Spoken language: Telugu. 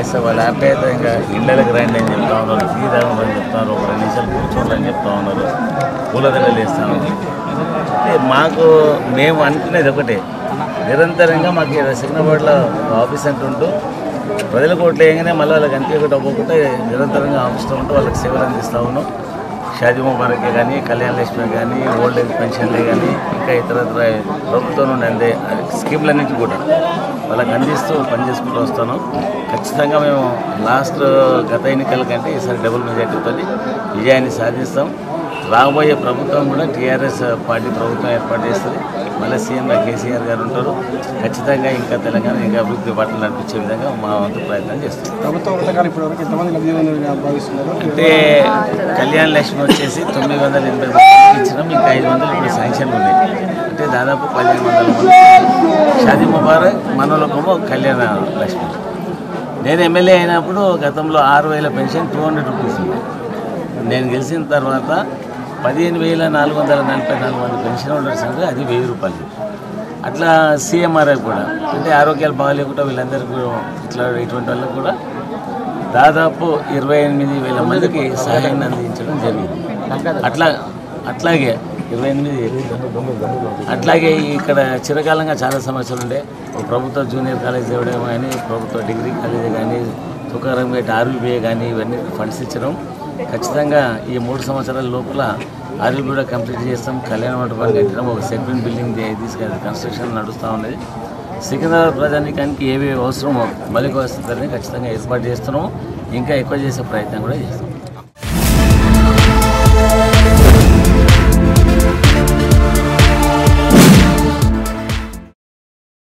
చేస్తే వాళ్ళ ఆప్యాయత ఇంకా ఇళ్ళకి రండి అని చెప్తా ఉన్నారు టీ తాగమని చెప్తున్నారు ఒక రెండు నిమిషాలు కూర్చోండి అని చెప్తా ఉన్నారు పూలదండలు వేస్తాను అంటే మాకు మేము అనుకునేది ఒకటే నిరంతరంగా మాకు ఇక్కడ సిగ్నబాడ్లో ఆఫీస్ సెంటర్ ఉంటూ ప్రజలకు ఓట్లు వేయగానే మళ్ళీ వాళ్ళకి అంతే ఒకటి ఒక్కొక్కటే నిరంతరంగా ఆఫీస్లో ఉంటూ వాళ్ళకి సేవలు అందిస్తూ ఉన్నాం షాదీ ముబారకే కానీ కళ్యాణ లక్ష్మి కానీ ఓల్డ్ ఏజ్ పెన్షన్లే కానీ ఇంకా ఇతర ఇతర ప్రభుత్వం నుండి అందే స్కీమ్లన్నింటి కూడా వాళ్ళకి అందిస్తూ పనిచేసుకుంటూ వస్తాను ఖచ్చితంగా మేము లాస్ట్ గత ఎన్నికల కంటే ఈసారి డబుల్ మెజార్టీతో విజయాన్ని సాధిస్తాం రాబోయే ప్రభుత్వం కూడా టీఆర్ఎస్ పార్టీ ప్రభుత్వం ఏర్పాటు చేస్తుంది మళ్ళీ సీఎంగా కేసీఆర్ గారు ఉంటారు ఖచ్చితంగా ఇంకా తెలంగాణ ఇంకా అభివృద్ధి బాటలు నడిపించే విధంగా మా వంతు ప్రయత్నం చేస్తాం ప్రభుత్వ పథకాలు ఇప్పటివరకు ఎంతమంది లబ్ధి పొందారని భావిస్తున్నారు అంటే కళ్యాణ లక్ష్మి వచ్చేసి తొమ్మిది వందల ఎనభై మందికి ఇచ్చినాం ఇంకా ఐదు వందలు ఇప్పుడు శాంక్షన్ ఉన్నాయి అంటే దాదాపు పదిహేను వందల మంది షాదీ ముబారక్ మనోలకము కళ్యాణ లక్ష్మి నేను ఎమ్మెల్యే అయినప్పుడు గతంలో ఆరు వేల పెన్షన్ టూ హండ్రెడ్ రూపీస్ ఉంది నేను గెలిచిన తర్వాత పదిహేను వేల నాలుగు వందల నలభై నాలుగు మంది పెన్షన్ హోల్డర్స్ అంటే అది వెయ్యి రూపాయలు అట్లా సీఎంఆర్ఐ కూడా అంటే ఆరోగ్యాలు బాగాలేకుండా వీళ్ళందరికీ ఇట్లా ఇటువంటి వాళ్ళకి కూడా దాదాపు ఇరవై ఎనిమిది వేల మందికి సహాయాన్ని అందించడం జరిగింది అట్లా అట్లాగే ఇరవై ఎనిమిది అట్లాగే ఇక్కడ చిరకాలంగా చాలా సమస్యలు ఉండే ఈ ప్రభుత్వ జూనియర్ కాలేజ్ ఇవ్వడం కానీ ప్రభుత్వ డిగ్రీ కాలేజ్ కానీ తుకారం గేట్ ఆర్బీబీఏ కానీ ఇవన్నీ ఫండ్స్ ఇచ్చడం ఖచ్చితంగా ఈ మూడు సంవత్సరాల లోపల ఆర్బీ కూడా కంప్లీట్ చేస్తాం కళ్యాణ మండపాన్ని కట్టడం ఒక సెకండ్ బిల్డింగ్ తీసుకెళ్ళి కన్స్ట్రక్షన్ నడుస్తూ ఉన్నది సికింద్రాబాద్ ప్రజానికానికి ఏవి అవసరమో మౌలిక వసతులని ఖచ్చితంగా ఏర్పాటు చేస్తున్నాము ఇంకా ఎక్కువ చేసే ప్రయత్నం కూడా చేస్తాం